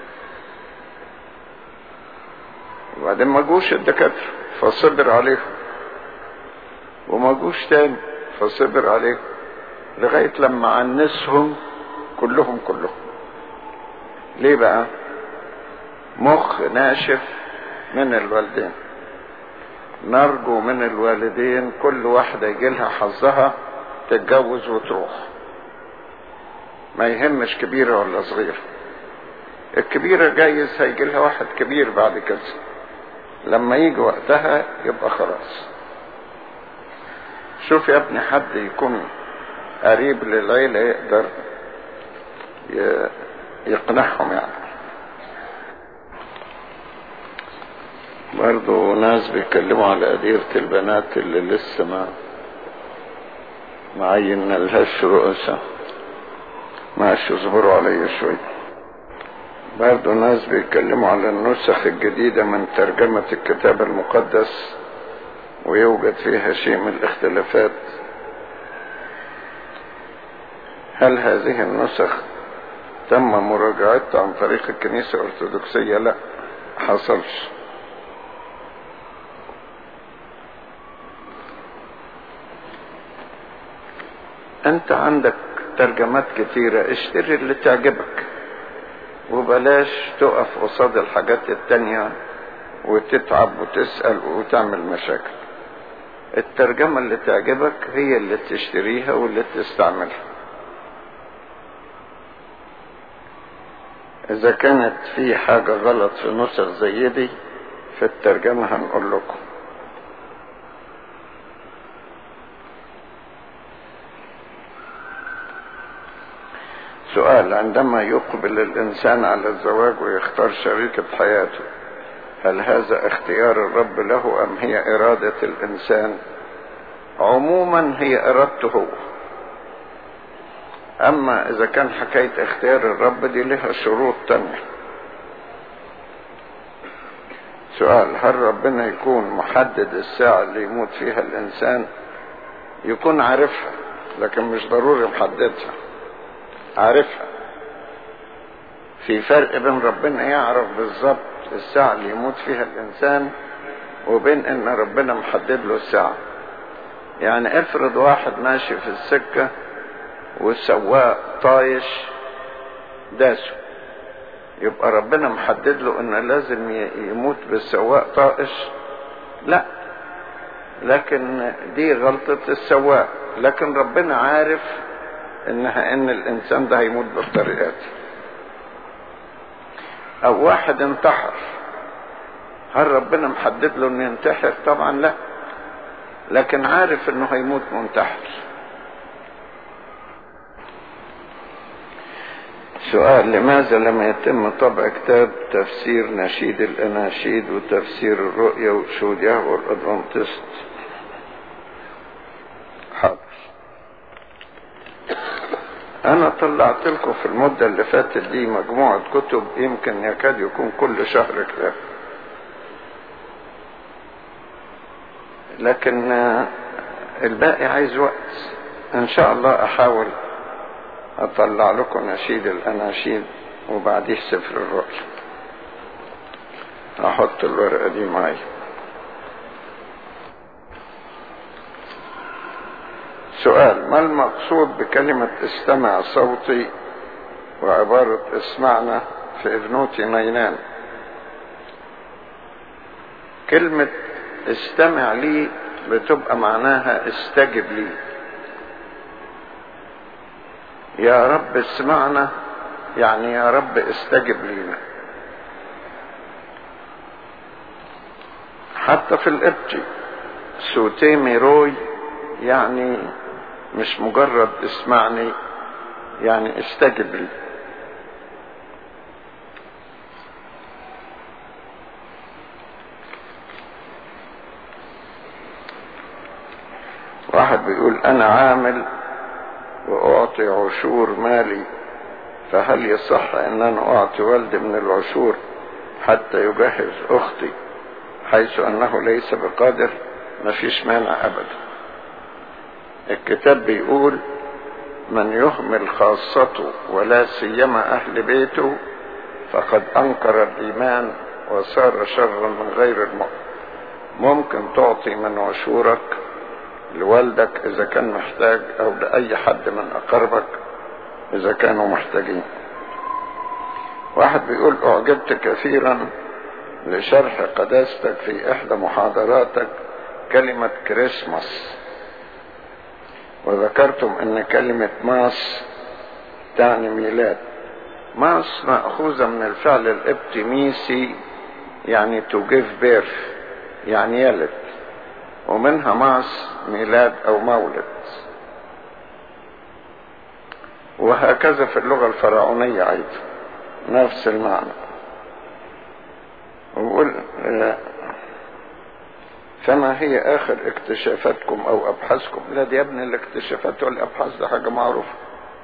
S2: وبعدين ما جوش الدكاترة فصبر عليهم وما جوش تاني فصبر عليهم لغاية لما عنسهم كلهم كلهم ليه بقى مخ ناشف من الوالدين نرجو من الوالدين كل واحدة يجي لها حظها تتجوز وتروح ما يهمش كبيرة ولا صغيرة الكبيرة جايز هيجي لها واحد كبير بعد كده لما يجي وقتها يبقى خلاص شوف يا ابني حد يكون قريب للعيلة يقدر يقنعهم يعني برضو ناس بيتكلموا على قديرة البنات اللي لسه ما معين لهاش رؤسة معش يصبروا عليا شوية برضو ناس بيتكلموا على النسخ الجديدة من ترجمة الكتاب المقدس ويوجد فيها شيء من الاختلافات هل هذه النسخ تم مراجعتها عن طريق الكنيسة الأرثوذكسية لا حصلش انت عندك ترجمات كتيرة اشتري اللي تعجبك وبلاش تقف قصاد الحاجات التانية وتتعب وتسأل وتعمل مشاكل الترجمة اللي تعجبك هي اللي تشتريها واللي تستعملها اذا كانت في حاجة غلط في نسخ زي دي في الترجمة هنقول لكم سؤال عندما يقبل الإنسان على الزواج ويختار شريكة حياته هل هذا اختيار الرب له أم هي إرادة الإنسان عموما هي إرادته هو أما إذا كان حكاية اختيار الرب دي لها شروط تانية سؤال هل ربنا يكون محدد الساعة اللي يموت فيها الإنسان يكون عارفها لكن مش ضروري محددها عارفها في فرق بين ربنا يعرف بالظبط الساعة اللي يموت فيها الإنسان وبين إن ربنا محدد له الساعة يعني افرض واحد ماشي في السكة والسواق طايش داسه يبقى ربنا محدد له ان لازم يموت بالسواق طائش لا لكن دي غلطة السواق لكن ربنا عارف انها ان الانسان ده هيموت بالطريقة دي او واحد انتحر هل ربنا محدد له انه ينتحر طبعا لا لكن عارف انه هيموت منتحر سؤال لماذا لم يتم طبع كتاب تفسير نشيد الاناشيد وتفسير الرؤيا وشهود يهوى والادفانتست حاضر انا طلعت لكم في المدة اللي فاتت دي مجموعة كتب يمكن يكاد يكون كل شهر كتاب لكن الباقي عايز وقت ان شاء الله احاول اطلع لكم نشيد الاناشيد وبعديه سفر الرؤيا احط الورقة دي معي سؤال ما المقصود بكلمة استمع صوتي وعبارة اسمعنا في ابنوتي نينان كلمة استمع لي بتبقى معناها استجب لي يا رب اسمعنا يعني يا رب استجب لينا حتى في الابتي سوتي ميروي يعني مش مجرد اسمعني يعني استجب لي واحد بيقول انا عامل واعطي عشور مالي فهل يصح ان انا اعطي والدي من العشور حتى يجهز اختي حيث انه ليس بقادر مفيش مانع ابدا الكتاب بيقول من يهمل خاصته ولا سيما اهل بيته فقد انكر الايمان وصار شرا من غير المؤمن ممكن تعطي من عشورك لوالدك اذا كان محتاج او لاي حد من اقاربك اذا كانوا محتاجين واحد بيقول اعجبت كثيرا لشرح قداستك في احدى محاضراتك كلمة كريسماس وذكرتم ان كلمة ماس تعني ميلاد ماس مأخوذة من الفعل الابتميسي يعني to give birth يعني يلد ومنها ماس ميلاد او مولد وهكذا في اللغة الفرعونية ايضا نفس المعنى ويقول فما هي اخر اكتشافاتكم او ابحاثكم لا دي يا ابني الاكتشافات والابحاث ده حاجة معروفة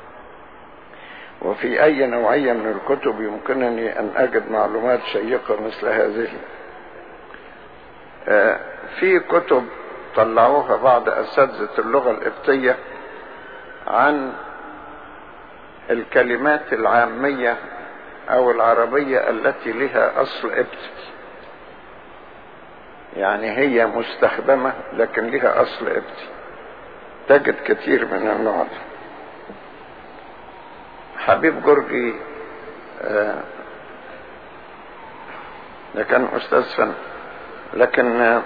S2: وفي اي نوعية من الكتب يمكنني ان اجد معلومات شيقة مثل هذه آه في كتب طلعوها بعض اساتذة اللغة القبطية عن الكلمات العامية او العربية التي لها اصل قبطي يعني هي مستخدمة لكن لها اصل قبطي تجد كتير من النوع ده حبيب جورجي آه ده كان استاذ فن لكن آه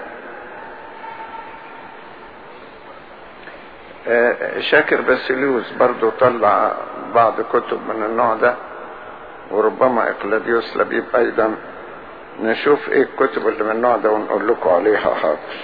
S2: آه شاكر باسيليوس برضو طلع بعض كتب من النوع ده وربما اقلاديوس لبيب ايضا نشوف ايه الكتب اللي من النوع ده ونقول لكم عليها حاضر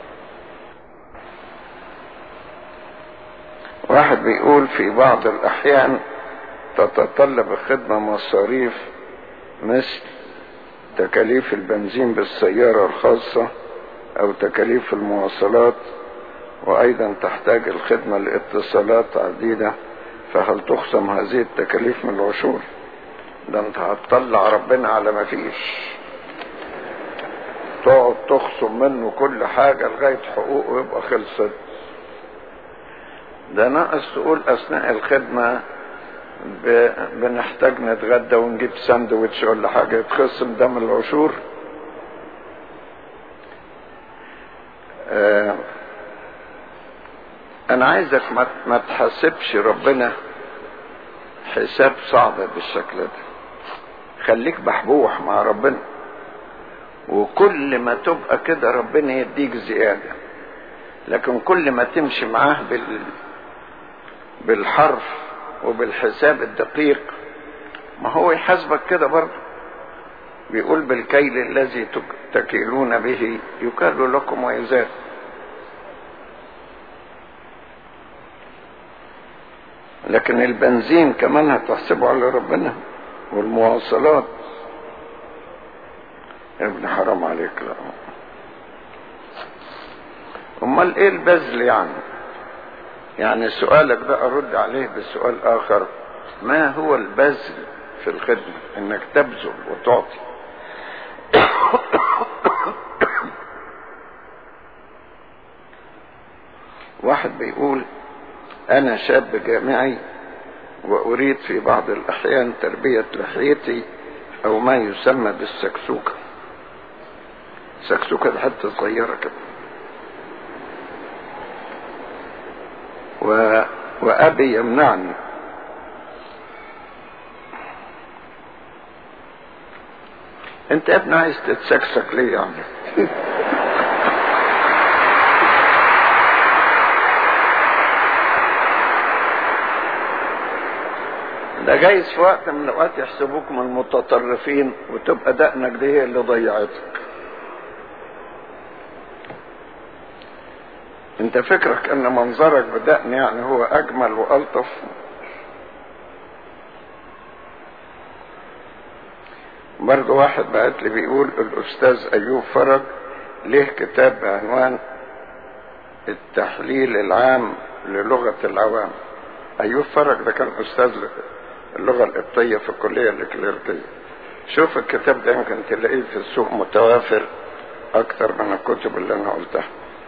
S2: واحد بيقول في بعض الاحيان تتطلب الخدمة مصاريف مثل تكاليف البنزين بالسيارة الخاصة او تكاليف المواصلات وايضا تحتاج الخدمة لاتصالات عديدة فهل تخصم هذه التكاليف من العشور ده انت هتطلع ربنا على ما فيش تقعد تخصم منه كل حاجة لغاية حقوقه يبقى خلصت ده ناقص تقول اثناء الخدمة ب... بنحتاج نتغدى ونجيب ساندوتش ولا حاجة يتخصم ده من العشور آه انا عايزك ما, ما تحاسبش ربنا حساب صعب بالشكل ده خليك بحبوح مع ربنا وكل ما تبقى كده ربنا يديك زيادة لكن كل ما تمشي معاه بال بالحرف وبالحساب الدقيق ما هو يحاسبك كده برضه بيقول بالكيل الذي تكيلون به يكال لكم ويزاد لكن البنزين كمان هتحسبه على ربنا والمواصلات يا ابن حرام عليك لا امال ايه البذل يعني يعني سؤالك ده ارد عليه بسؤال اخر ما هو البذل في الخدمة انك تبذل وتعطي واحد بيقول انا شاب جامعي واريد في بعض الاحيان تربية لحيتي او ما يسمى بالسكسوكة سكسوكة دي حتة صغيرة كده و... وابي يمنعني انت يا ابني عايز تتسكسك ليه يعني ده جايز في وقت من الاوقات يحسبوك من المتطرفين وتبقى دقنك دي هي اللي ضيعتك انت فكرك ان منظرك بدقن يعني هو اجمل والطف برضه واحد بعت لي بيقول الاستاذ ايوب فرج له كتاب بعنوان التحليل العام للغة العوام ايوب فرج ده كان استاذ اللغة القبطية في الكلية الإكليريكية شوف الكتاب ده يمكن تلاقيه في السوق متوافر أكتر من الكتب اللي أنا قلتها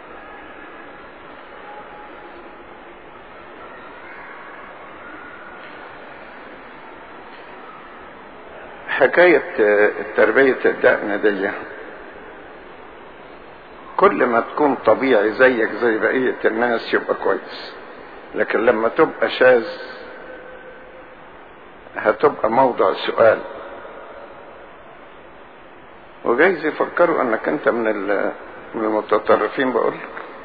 S2: حكاية تربية الدقن دي كل ما تكون طبيعي زيك زي بقية الناس يبقى كويس لكن لما تبقى شاذ هتبقى موضع سؤال وجايز يفكروا انك انت من من المتطرفين بقول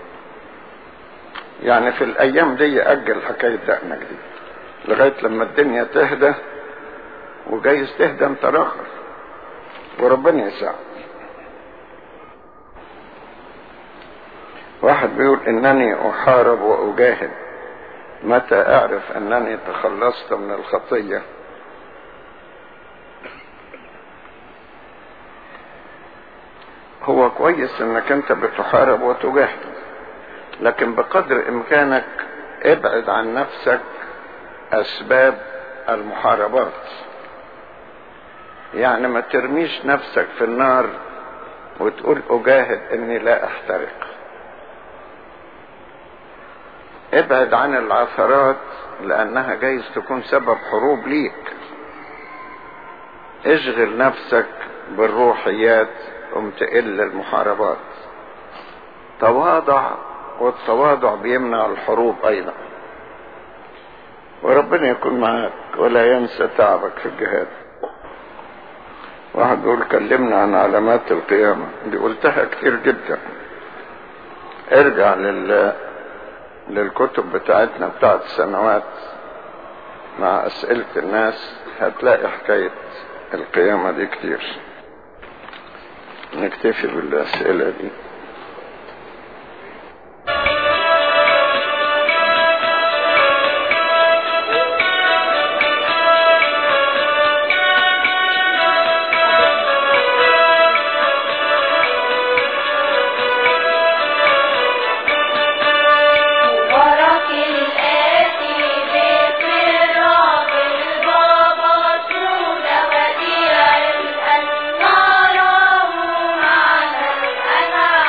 S2: يعني في الايام دي اجل حكايه دقنك دي لغايه لما الدنيا تهدى وجايز تهدى انت راخر وربنا يساعد واحد بيقول انني احارب واجاهد متى اعرف انني تخلصت من الخطيه هو كويس انك انت بتحارب وتجاهد لكن بقدر امكانك ابعد عن نفسك اسباب المحاربات يعني ما ترميش نفسك في النار وتقول اجاهد اني لا احترق ابعد عن العثرات لانها جايز تكون سبب حروب ليك اشغل نفسك بالروحيات قم تقل المحاربات تواضع والتواضع بيمنع الحروب ايضا وربنا يكون معاك ولا ينسى تعبك في الجهاد واحد بيقول كلمنا عن علامات القيامة دي قلتها كتير جدا ارجع لل للكتب بتاعتنا بتاعت السنوات مع اسئلة الناس هتلاقي حكاية القيامة دي كتير نكتفي بالاسئلة دي
S3: مبارك الآتي بفرع بالبابا سودا وديع الأنوار معنا الأنعام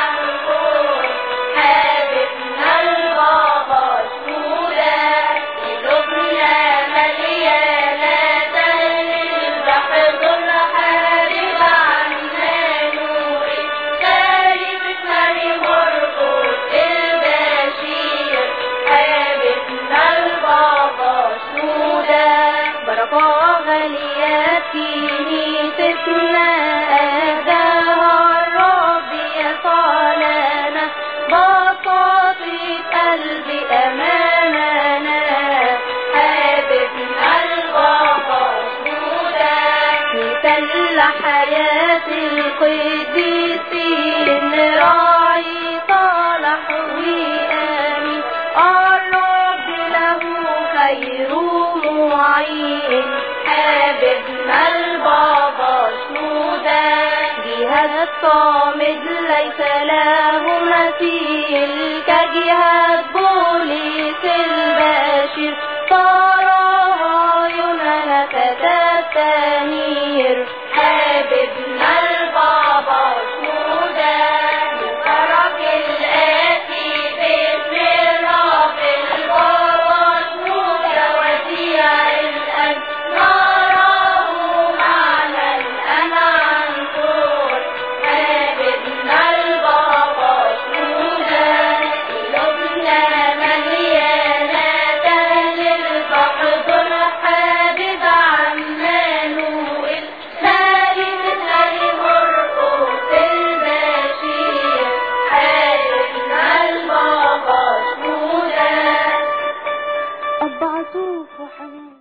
S3: بيوتنا أهداها الرب يسوع لنا بساطة قلب أمامنا حاببنا البابا شنودا مثل حياة القديسين راعي صالح وآمين الرب له خير معين حاببنا البابا شنودا جهاد صامد ليس له مثيل كجهاد بوليس البشير تراها ينهى كتستنير حاببنا البابا شنودا ترك الآتي باسم الرب البابا شنودا وديع الأب نراه معنا الآن عن طول حاببنا البابا شنودا قلوبنا مليانة للبحضر حابب عمانوئيل سالم سالم مرقس البشير حاببنا البابا شنودا
S4: أب عطوف وحنان